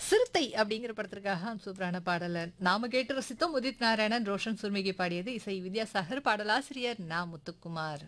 சிறுத்தை அப்படிங்கிற படத்திற்காக சூப்பரான பாடலை நாம கேட்டு ரசித்தோம் உதித் நாராயணன் ரோஷன் சுர்மிகி பாடியது இசை வித்யாசாகர் பாடலாசிரியர் நா முத்துக்குமார்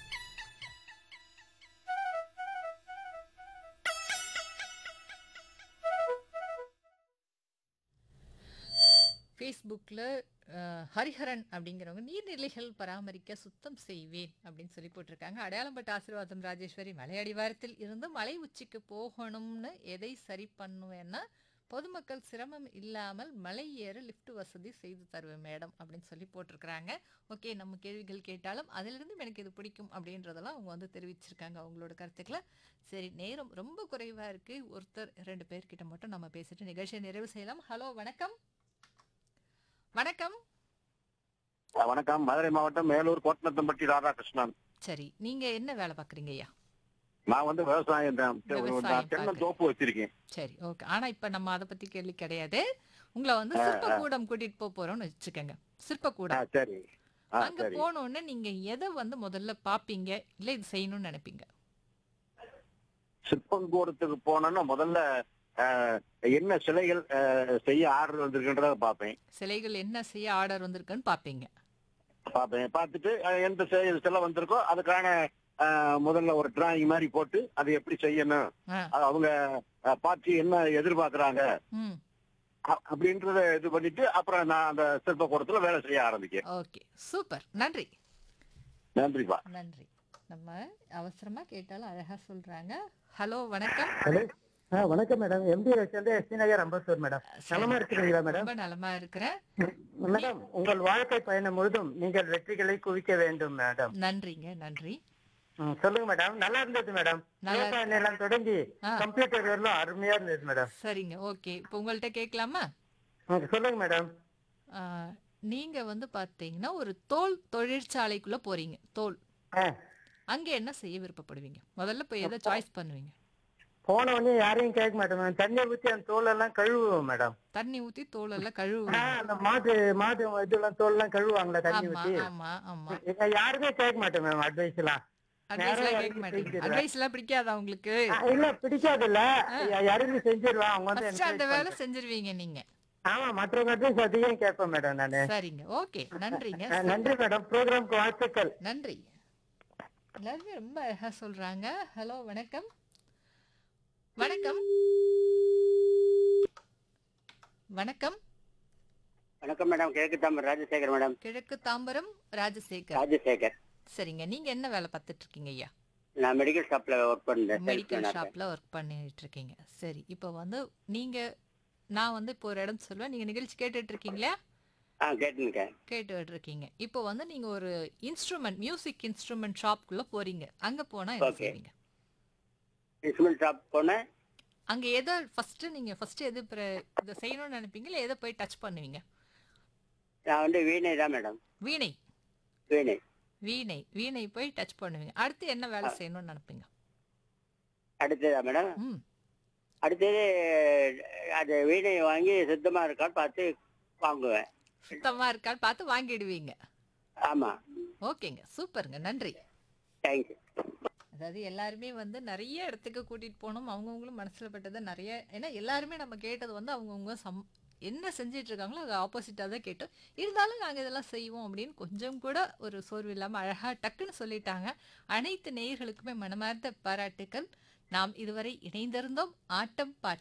ஃபேஸ்புக்கில் ஹரிஹரன் அப்படிங்கிறவங்க நீர்நிலைகள் பராமரிக்க சுத்தம் செய்வேன் அப்படின்னு சொல்லி போட்டிருக்காங்க அடையாளம்பட்ட ஆசீர்வாதம் ராஜேஸ்வரி மலையடிவாரத்தில் இருந்து மலை உச்சிக்கு போகணும்னு எதை சரி பண்ணுவேன்னா பொதுமக்கள் சிரமம் இல்லாமல் மலை ஏற லிஃப்ட் வசதி செய்து தருவேன் மேடம் அப்படின்னு சொல்லி போட்டிருக்கிறாங்க ஓகே நம்ம கேள்விகள் கேட்டாலும் அதிலிருந்து எனக்கு இது பிடிக்கும் அப்படின்றதெல்லாம் அவங்க வந்து தெரிவிச்சிருக்காங்க அவங்களோட கருத்துக்களை சரி நேரம் ரொம்ப குறைவாக இருக்குது ஒருத்தர் ரெண்டு பேர்கிட்ட மட்டும் நம்ம பேசிட்டு நிகழ்ச்சியை நிறைவு செய்யலாம் ஹலோ வணக்கம் வணக்கம் அஹ் வணக்கம் மதுரை மாவட்டம் மேலூர் கோட்டநத்தம்பட்டி ராதாகிருஷ்ணன் சரி நீங்க என்ன வேலை பார்க்குறீங்க ஐயா நான் வந்து விவசாயம் தான். ஒரு விவசாயம் நான் தென்னை பார்க்க. தோப்பு வச்சிருக்கேன் சரி ஓகே ஆனா இப்ப நம்ம அதை பத்தி கேள்வி கிடையாது உங்களை வந்து சிற்பக்கூடம் கூட்டிட்டு போக போறோம்னு வச்சுக்கோங்க ஆ, சிற்பக்கூடம் சரி ஆ அங்க சரி போனோடனே நீங்க எதை வந்து முதல்ல பாப்பீங்க இல்ல இது செய்யணும்னு நினைப்பீங்க சிற்பங்கூடத்துக்கு போனோன்னா முதல்ல அஹ், என்ன சிலைகள் அஹ், செய்ய ஆர்டர் வந்திருக்குன்றத பார்ப்பேன் சிலைகள் என்ன செய்ய ஆர்டர் வந்திருக்குன்னு பாப்பீங்க பார்ப்பேன் பார்த்துட்டு அஹ், எந்த சி- சிலை வந்திருக்கோ அதுக்கான அஹ், முதல்ல ஒரு டிராயிங் மாதிரி போட்டு அதை எப்படி செய்யணும் ஆ. அது அவங்க அஹ், பார்த்து என்ன எதிர்பார்க்கறாங்க ம் அ- அப்படின்றத இது பண்ணிட்டு அப்புறம் நான் அந்த சிற்பக்கூடத்துல வேலை செய்ய ஆரம்பிக்கேன் ஓகே சூப்பர் நன்றி நன்றிப்பா நன்றி நம்ம அவசரமா கேட்டாலும் அழகா சொல்றாங்க ஹலோ வணக்கம் ஹலோ ஆ வணக்கம் மேடம் எம்டி வந்து எஸ்டி நகர் அம்பத்தூர் மேடம் நலமா இருக்கிறீங்களா மேடம் ரொம்ப நலமா இருக்கிறேன் மேடம் உங்கள் வாழ்க்கை பயணம் முழுதும் நீங்கள் வெற்றிகளை குவிக்க வேண்டும் மேடம் நன்றிங்க நன்றி ம், சொல்லுங்க மேடம் நல்லா இருந்தது மேடம் நல்லா விவசாய நிலம் தொடங்கி ஆ. கம்ப்யூட்டர் வரலும் அருமையா இருந்தது மேடம் சரிங்க ஓகே இப்போ உங்கள்கிட்ட கேட்கலாமா ம், சொல்லுங்க மேடம் ஆ, நீங்க வந்து பாத்தீங்கன்னா ஒரு தோல் தொழிற்சாலைக்குள்ள போறீங்க தோல் ஆ, அங்க என்ன செய்ய விருப்பப்படுவீங்க முதல்ல போய் எதை சாய்ஸ் பண்ணுவீங்க போன உடனே யாரையும் கேட்க மாட்டேன் மேடம் தண்ணியை ஊத்தி அந்த தோல் எல்லாம் கழுவுவோம் மேடம் தண்ணி ஊத்தி தோல் எல்லாம் ஆ, கழுவுவீங்க அந்த மாடு மாடு இதெல்லாம் தோல் எல்லாம் கழுவுவாங்களா தண்ணி ஆமா ஊத்தி ஆமா ஆமா இங்க யாருமே கேட்க மாட்டேன் மேம் அட்வைஸ் எல்லாம் அட்வைஸ் எல்லாம் நேரா கேட்க இறங்கி மாட்டீங்க செஞ்சிடுறேன். அட்வைஸ் எல்லாம் பிடிக்காதா உங்களுக்கு ஆ, இல்ல பிடிக்காது இல்ல யாருமே செஞ்சிருவான் அவங்க வந்து ஃபர்ஸ்ட் அந்த encourage வேலை செஞ்சிருவீங்க நீங்க ஆமா மற்றவங்க அட்வைஸ் அதிகம் கேட்பேன் மேடம் நானு சரிங்க ஓகே நன்றிங்க அஹ் நன்றி மேடம் ப்ரோக்ராம்க்கு வாழ்த்துக்கள் நன்றி எல்லாருமே ரொம்ப அழகா சொல்றாங்க ஹலோ வணக்கம் வணக்கம் வணக்கம் வணக்கம் மேடம் கிழக்கு தாம்பரம் ராஜசேகர் மேடம் கிழக்கு தாம்பரம் ராஜசேகர் ராஜசேகர் சரிங்க நீங்க என்ன வேலை பார்த்துட்டு இருக்கீங்க ஐயா நான் மெடிக்கல் ஷாப்ல ஒர்க் பண்றேன் மெடிக்கல் ஷாப்ல ஒர்க் பண்ணிட்டு இருக்கீங்க சரி இப்போ வந்து நீங்க நான் வந்து இப்போ ஒரு இடம் சொல்லுவேன் நீங்க நிகழ்ச்சி கேட்டுட்டு இருக்கீங்களா ஆ கேட்டுருக்கேன் கேட்டுட்டு இருக்கீங்க இப்போ வந்து நீங்க ஒரு இன்ஸ்ட்ருமெண்ட் மியூசிக் இன்ஸ்ட்ருமெண்ட் ஷாப்குள்ள போறீங்க அங்க போனா என்ன Okay. செய்வீங்க இன்ஸ்ட்ருமெண்ட் ஷாப் போனேன் அங்க எதை ஃபர்ஸ்ட் நீங்க ஃபர்ஸ்ட் எது பிர- இதை செய்யணும்னு நினைப்பீங்க இல்ல எதை போய் டச் பண்ணுவீங்க நான் வந்து வீணை தான் மேடம் வீணை வீணை வீணை வீணை போய் டச் பண்ணுவீங்க அடுத்து என்ன வேலை செய்யணும்னு நினைப்பீங்க அடுத்ததா மேடம் ம் அடுத்தது அது வீணை வாங்கி சுத்தமா இருக்கான்னு பார்த்து வாங்குவேன் சுத்தமா இருக்கான்னு பார்த்து வாங்கிடுவீங்க ஆமா ஓகேங்க சூப்பருங்க நன்றி தேங்க்யூ அதாவது எல்லாருமே வந்து நிறைய இடத்துக்கு கூட்டிட்டு போகணும் அவங்கவுங்களும் மனசுல பட்டதை நிறைய ஏன்னா எல்லாருமே நம்ம கேட்டது வந்து அவங்கவுங்க சம் என்ன செஞ்சிட்டு இருக்காங்களோ அது ஆப்போசிட்டாக தான் கேட்டோம் இருந்தாலும் நாங்கள் இதெல்லாம் செய்வோம் அப்படின்னு கொஞ்சம் கூட ஒரு சோர்வு இல்லாமல் அழகாக டக்குன்னு சொல்லிட்டாங்க அனைத்து நேயர்களுக்குமே மனமார்ந்த பாராட்டுக்கள் நாம் இதுவரை இணைந்திருந்தோம் ஆட்டம் பாட்டம்